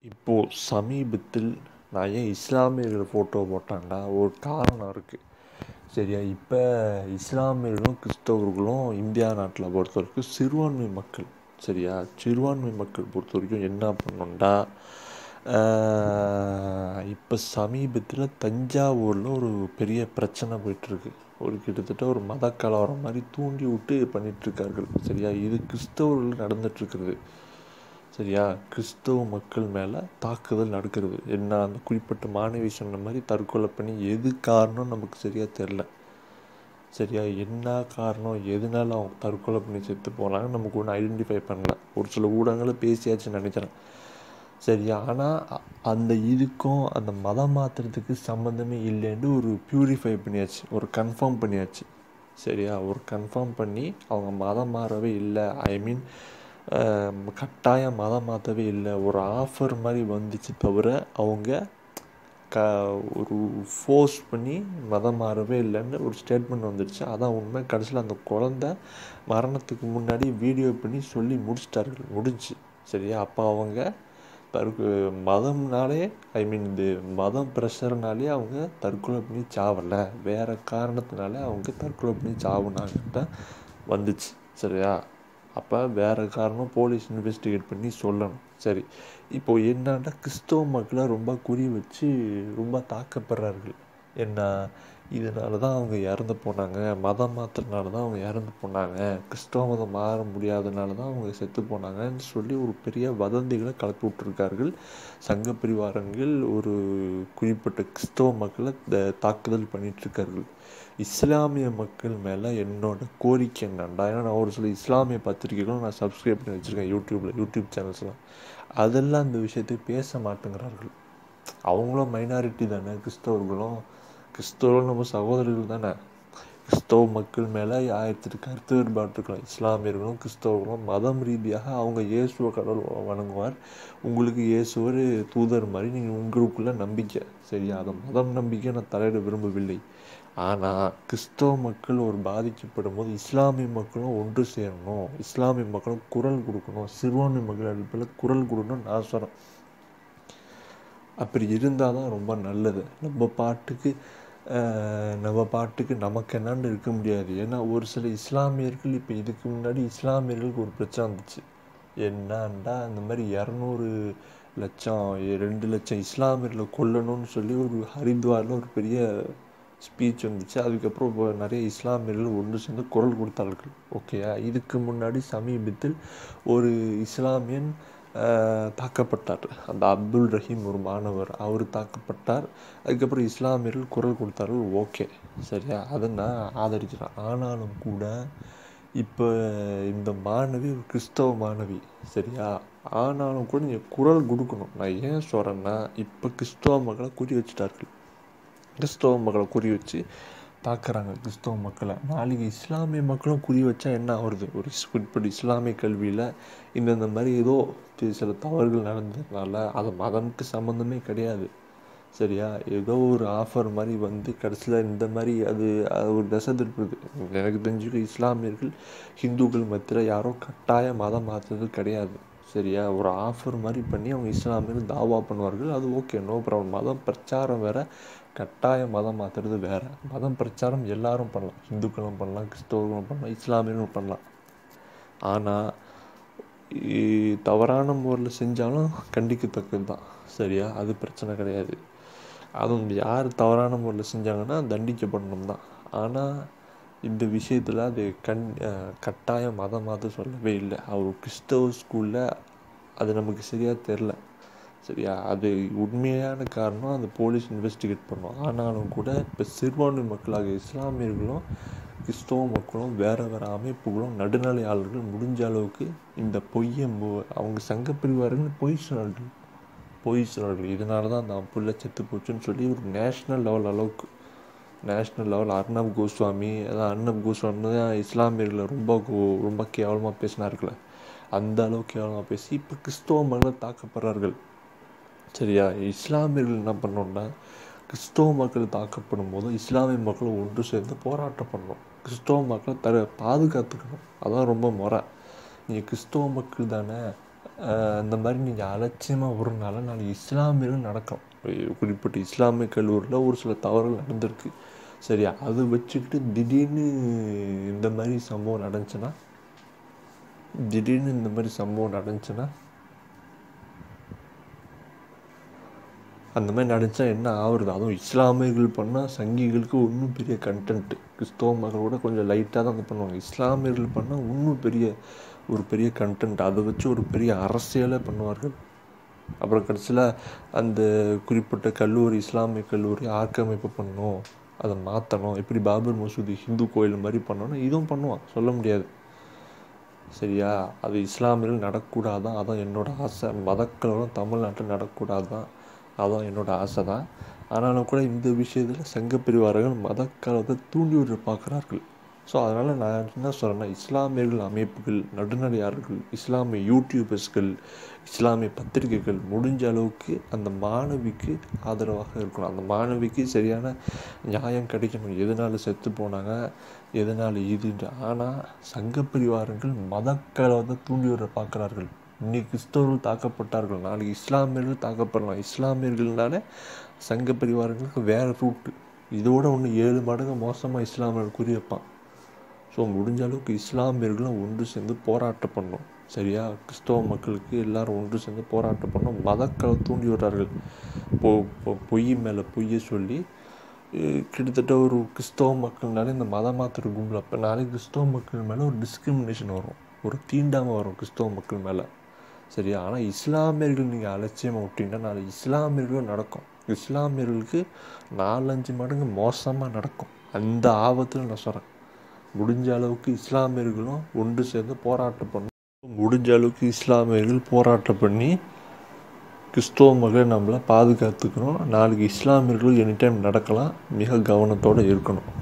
இப்போது சமீபத்தில் நான் ஏன் இஸ்லாமியர்கள் ஃபோட்டோ போட்டேன்டா ஒரு காரணம் இருக்குது சரியா இப்போ இஸ்லாமியர்களும் கிறிஸ்தவர்களும் இந்தியா நாட்டில் பொறுத்த வரைக்கும் சிறுபான்மை மக்கள் சரியா சிறுபான்மை மக்கள் பொறுத்த வரைக்கும் என்ன பண்ணணும்டா இப்போ சமீபத்தில் தஞ்சாவூரில் ஒரு பெரிய பிரச்சனை போயிட்டுருக்கு ஒரு கிட்டத்தட்ட ஒரு மத கலவரம் மாதிரி தூண்டி விட்டு பண்ணிகிட்ருக்கார்கள் சரியா இது கிறிஸ்தவர்கள் நடந்துகிட்ருக்குறது சரியா கிறிஸ்தவ மக்கள் மேலே தாக்குதல் நடக்கிறது என்ன அந்த குறிப்பிட்ட மாணவி சொன்ன மாதிரி தற்கொலை பண்ணி எது காரணம் நமக்கு சரியாக தெரில சரியா என்ன காரணம் எதனால அவங்க தற்கொலை பண்ணி செத்து போனாங்க நமக்கு ஒன்றும் ஐடென்டிஃபை பண்ணல ஒரு சில ஊடகங்களும் பேசியாச்சுன்னு நினைக்கிறேன் சரியா ஆனால் அந்த இதுக்கும் அந்த மதம் மாற்றுறதுக்கு சம்மந்தமே இல்லைன்னு ஒரு ப்யூரிஃபை பண்ணியாச்சு ஒரு கன்ஃபார்ம் பண்ணியாச்சு சரியா ஒரு கன்ஃபார்ம் பண்ணி அவங்க மதம் மாறவே இல்லை ஐ மீன் கட்டாயம் மதம் மாற்றவே இல்லை ஒரு ஆஃபர் மாதிரி வந்துச்சு தவிர அவங்க க ஒரு ஃபோர்ஸ் பண்ணி மதம் மாறவே இல்லைன்னு ஒரு ஸ்டேட்மெண்ட் வந்துடுச்சு அதான் உண்மை கடைசியில் அந்த குழந்த மரணத்துக்கு முன்னாடி வீடியோ பண்ணி சொல்லி முடிச்சிட்டார்கள் முடிஞ்சு சரியா அப்போ அவங்க தற்கு மதம்னாலே ஐ மீன் இது மதம் ப்ரெஷர்னாலே அவங்க தற்கொலை பண்ணி சாவலை வேறு காரணத்தினாலே அவங்க தற்கொலை பண்ணி சாவுனாங்கன்னு வந்துச்சு சரியா அப்போ வேறு காரணம் போலீஸ் இன்வெஸ்டிகேட் பண்ணி சொல்லணும் சரி இப்போது என்னன்னா கிறிஸ்தவ மக்களை ரொம்ப குறி வச்சு ரொம்ப தாக்கப்படுறார்கள் என்ன இதனால தான் அவங்க இறந்து போனாங்க மதம் மாத்திரனால தான் அவங்க இறந்து போனாங்க கிறிஸ்தவ மதம் மாற முடியாதனால தான் அவங்க செத்து போனாங்கன்னு சொல்லி ஒரு பெரிய வதந்திகளை கலப்பி விட்டுருக்கார்கள் சங்க பிரிவாரங்கள் ஒரு குறிப்பிட்ட கிறிஸ்தவ மக்களை தாக்குதல் பண்ணிகிட்ருக்கார்கள் இஸ்லாமிய மக்கள் மேலே என்னோட கோரிக்கை என்னண்டா ஏன்னா நான் ஒரு சில இஸ்லாமிய பத்திரிகைகளும் நான் சப்ஸ்கிரைப் பண்ணி வச்சுருக்கேன் யூடியூப்பில் யூடியூப் சேனல்ஸ்லாம் அதெல்லாம் அந்த விஷயத்தை பேச மாட்டேங்கிறார்கள் அவங்களும் மைனாரிட்டி தானே கிறிஸ்தவர்களும் கிறிஸ்தவர்களும் நம்ம சகோதரர்கள் தானே கிறிஸ்தவ மக்கள் மேலே ஆயிரத்தி கருத்து வேறுபாடு இருக்கலாம் இஸ்லாமியர்களும் கிறிஸ்தவர்களும் மதம் ரீதியாக அவங்க இயேசுவை கடவுள் வணங்குவார் உங்களுக்கு இயேசுவர் தூதர் மாதிரி நீங்கள் உங்களுக்குள்ள நம்பிக்கை சரியா அதை மதம் நம்பிக்கை நான் தலையிட விரும்பவில்லை ஆனால் கிறிஸ்தவ மக்கள் ஒரு பாதிக்கப்படும் போது இஸ்லாமிய மக்களும் ஒன்று சேரணும் இஸ்லாமிய மக்களும் குரல் கொடுக்கணும் சிறுபான்மை மக்கள் அடிப்பில் குரல் கொடுக்கணும்னு நான் சொல்கிறேன் அப்படி இருந்தால் தான் ரொம்ப நல்லது நம்ம பாட்டுக்கு நம்ம பாட்டுக்கு நமக்கு என்னான்னு இருக்க முடியாது ஏன்னா ஒரு சில இஸ்லாமியர்கள் இப்போ இதுக்கு முன்னாடி இஸ்லாமியர்களுக்கு ஒரு பிரச்சனை வந்துச்சு என்னான்டா அந்த மாதிரி இரநூறு லட்சம் ரெண்டு லட்சம் இஸ்லாமியர்களை கொல்லணும்னு சொல்லி ஒரு ஹரித்வாரில் ஒரு பெரிய ஸ்பீச் வந்துச்சு அதுக்கப்புறம் இப்போ நிறைய இஸ்லாமியர்கள் ஒன்று சேர்ந்து குரல் கொடுத்தார்கள் ஓகேயா இதுக்கு முன்னாடி சமீபத்தில் ஒரு இஸ்லாமியன் தாக்கப்பட்டார் அந்த அப்துல் ரஹீம் ஒரு மாணவர் அவர் தாக்கப்பட்டார் அதுக்கப்புறம் இஸ்லாமியர்கள் குரல் கொடுத்தார்கள் ஓகே சரியா அதை நான் ஆதரிக்கிறேன் ஆனாலும் கூட இப்போ இந்த மாணவி ஒரு கிறிஸ்தவ மாணவி சரியா ஆனாலும் கூட நீங்கள் குரல் கொடுக்கணும் நான் ஏன் சொல்கிறேன்னா இப்போ கிறிஸ்தவ மக்களை குறி வச்சுட்டார்கள் கிறிஸ்தவ மக்களை குறி வச்சு தாக்குறாங்க கிறிஸ்தவ மக்களை நாளைக்கு இஸ்லாமிய மக்களும் குறி வச்சா என்ன ஆகுறது ஒரு குறிப்பிட்ட இஸ்லாமிய கல்வியில் இந்தந்த மாதிரி ஏதோ சில தவறுகள் நடந்ததுனால அது மதமுக்கு சம்மந்தமே கிடையாது சரியா ஏதோ ஒரு ஆஃபர் மாதிரி வந்து கடைசியில் இந்த மாதிரி அது அது ஒரு தசை திருப்புது எனக்கு தெரிஞ்சுக்க இஸ்லாமியர்கள் ஹிந்துக்கள் மத்தியில் யாரும் கட்டாய மதம் மாற்றுறது கிடையாது சரியா ஒரு ஆஃபர் மாதிரி பண்ணி அவங்க இஸ்லாமியர்கள் தாவா பண்ணுவார்கள் அது ஓகே நோ ப்ராப்ளம் மதம் பிரச்சாரம் வேறு கட்டாய மதம் மாற்றுறது வேறு மதம் பிரச்சாரம் எல்லாரும் பண்ணலாம் இந்துக்களும் பண்ணலாம் கிறிஸ்தவர்களும் பண்ணலாம் இஸ்லாமியர்களும் பண்ணலாம் ஆனால் தவறான முறையில் செஞ்சாலும் கண்டிக்கத்தக்கது தான் சரியா அது பிரச்சனை கிடையாது அதுவும் யார் தவறான முறையில் செஞ்சாங்கன்னா தண்டிக்கப்படணும் தான் ஆனால் இந்த விஷயத்தில் அது கண் கட்டாயம் மதம் மாற்ற சொல்லவே இல்லை அவர் கிறிஸ்தவ ஸ்கூலில் அது நமக்கு சரியாக தெரில சரியா அது உண்மையான காரணம் அந்த போலீஸ் இன்வெஸ்டிகேட் பண்ணும் ஆனாலும் கூட இப்போ சிறுபான்மை மக்களாக இஸ்லாமியர்களும் கிறிஸ்தவ மக்களும் வேறு வேறு அமைப்புகளும் நடுநிலையாளர்கள் முடிஞ்ச அளவுக்கு இந்த பொய்யை அவங்க சங்க பிரிவார்கள் பொய் சொன்னார்கள் பொய் சொன்னார்கள் இதனால தான் அந்த புள்ள செத்து போச்சுன்னு சொல்லி ஒரு நேஷ்னல் லெவல் அளவுக்கு நேஷ்னல் லெவல் அர்ணப் கோஸ்வாமி அதான் அர்ணப் கோஸ்வாமி தான் இஸ்லாமியர்களை ரொம்ப ரொம்ப கேவலமாக பேசினார்களே அந்த அளவுக்கு கேவலமாக பேசி இப்போ கிறிஸ்தவ மக்களை தாக்கப்படுறார்கள் சரியா இஸ்லாமியர்கள் என்ன பண்ணோம்னா கிறிஸ்தவ மக்கள் தாக்கப்படும் போது இஸ்லாமிய மக்கள் ஒன்று சேர்ந்து போராட்டம் பண்ணணும் கிறிஸ்தவ மக்களை தர பாதுகாத்துக்கணும் அதான் ரொம்ப முறை நீங்கள் கிறிஸ்தவ மக்கள் தானே அந்த மாதிரி நீங்கள் அலட்சியமாக விடுறனால நாளைக்கு இஸ்லாமியர்கள் நடக்கும் குறிப்பிட்ட இஸ்லாமிய கல்லூரியில் ஒரு சில தவறுகள் நடந்திருக்கு சரி அதை வச்சுக்கிட்டு திடீர்னு இந்த மாதிரி சம்பவம் நடந்துச்சுன்னா திடீர்னு இந்த மாதிரி சம்பவம் நடந்துச்சுன்னா அந்த மாதிரி நடந்துச்சா என்ன ஆகுறது அதுவும் இஸ்லாமியர்கள் பண்ணால் சங்கிகளுக்கு இன்னும் பெரிய கண்டென்ட்டு கிறிஸ்தவ மக்களோட கொஞ்சம் லைட்டாக தான் பண்ணுவாங்க இஸ்லாமியர்கள் பண்ணால் இன்னும் பெரிய ஒரு பெரிய கண்டென்ட் அதை வச்சு ஒரு பெரிய அரசியலே பண்ணுவார்கள் அப்புறம் கடைசியில் அந்த குறிப்பிட்ட கல்லூரி இஸ்லாமிய கல்லூரி ஆக்கிரமிப்பு பண்ணணும் அதை மாற்றணும் எப்படி பாபர் மசூதி ஹிந்து கோயில் மாதிரி பண்ணணும் இதுவும் பண்ணுவான் சொல்ல முடியாது சரியா அது இஸ்லாமியர்கள் நடக்கக்கூடாதான் அதான் என்னோடய ஆசை மதக்கலவரம் தமிழ்நாட்டில் நடக்கக்கூடாதான் அதான் என்னோடய ஆசை தான் ஆனாலும் கூட இந்த விஷயத்தில் சங்கப்பிரிவார்கள் மதக்கலவரத்தை தூண்டி விட பார்க்குறார்கள் ஸோ அதனால் நான் என்ன சொல்கிறேன்னா இஸ்லாமியர்கள் அமைப்புகள் நடுநிலையாளர்கள் இஸ்லாமிய யூடியூபர்ஸ்கள் இஸ்லாமிய பத்திரிகைகள் முடிஞ்ச அளவுக்கு அந்த மாணவிக்கு ஆதரவாக இருக்கணும் அந்த மாணவிக்கு சரியான நியாயம் கிடைக்கணும் எதனால் செத்து போனாங்க எதனால் இதுன்ட்டு ஆனால் சங்கப்பிரிவாரங்கள் மதக்கலவரத்தை தூண்டி விட பார்க்குறார்கள் இன்னைக்கு கிறிஸ்தவர்கள் தாக்கப்பட்டார்கள் நாளைக்கு இஸ்லாமியர்கள் தாக்கப்படலாம் இஸ்லாமியர்கள்னாலே சங்க பரிவாரங்களுக்கு வேறு ரூட்டு இதோட ஒன்று ஏழு மடங்கு மோசமாக இஸ்லாமியர்கள் குறி வைப்பான் ஸோ முடிஞ்ச அளவுக்கு இஸ்லாமியர்களும் ஒன்று சேர்ந்து போராட்டம் பண்ணோம் சரியா கிறிஸ்தவ மக்களுக்கு எல்லாரும் ஒன்று சேர்ந்து போராட்டம் பண்ணோம் மதக்களை தூண்டி விடுறார்கள் பொ பொய் மேலே பொய்யை சொல்லி கிட்டத்தட்ட ஒரு கிறிஸ்தவ மக்கள்னாலே இந்த மதம் மாத்திர கும்பல் அப்போ நாளைக்கு கிறிஸ்தவ மக்கள் மேலே ஒரு டிஸ்கிரிமினேஷன் வரும் ஒரு தீண்டாமல் வரும் கிறிஸ்தவ மக்கள் மேலே சரியா ஆனால் இஸ்லாமியர்கள் நீங்கள் அலட்சியமாக விட்டீங்கன்னா நாளை இஸ்லாமியர்களும் நடக்கும் இஸ்லாமியர்களுக்கு நாலஞ்சு மடங்கு மோசமாக நடக்கும் அந்த ஆபத்தில் நான் சொல்கிறேன் முடிஞ்ச அளவுக்கு இஸ்லாமியர்களும் ஒன்று சேர்ந்து போராட்டம் பண்ணி முடிஞ்ச அளவுக்கு இஸ்லாமியர்கள் போராட்டம் பண்ணி கிறிஸ்தவ மகளை நம்மளை பாதுகாத்துக்கணும் நாளைக்கு இஸ்லாமியர்களும் எனி டைம் நடக்கலாம் மிக கவனத்தோடு இருக்கணும்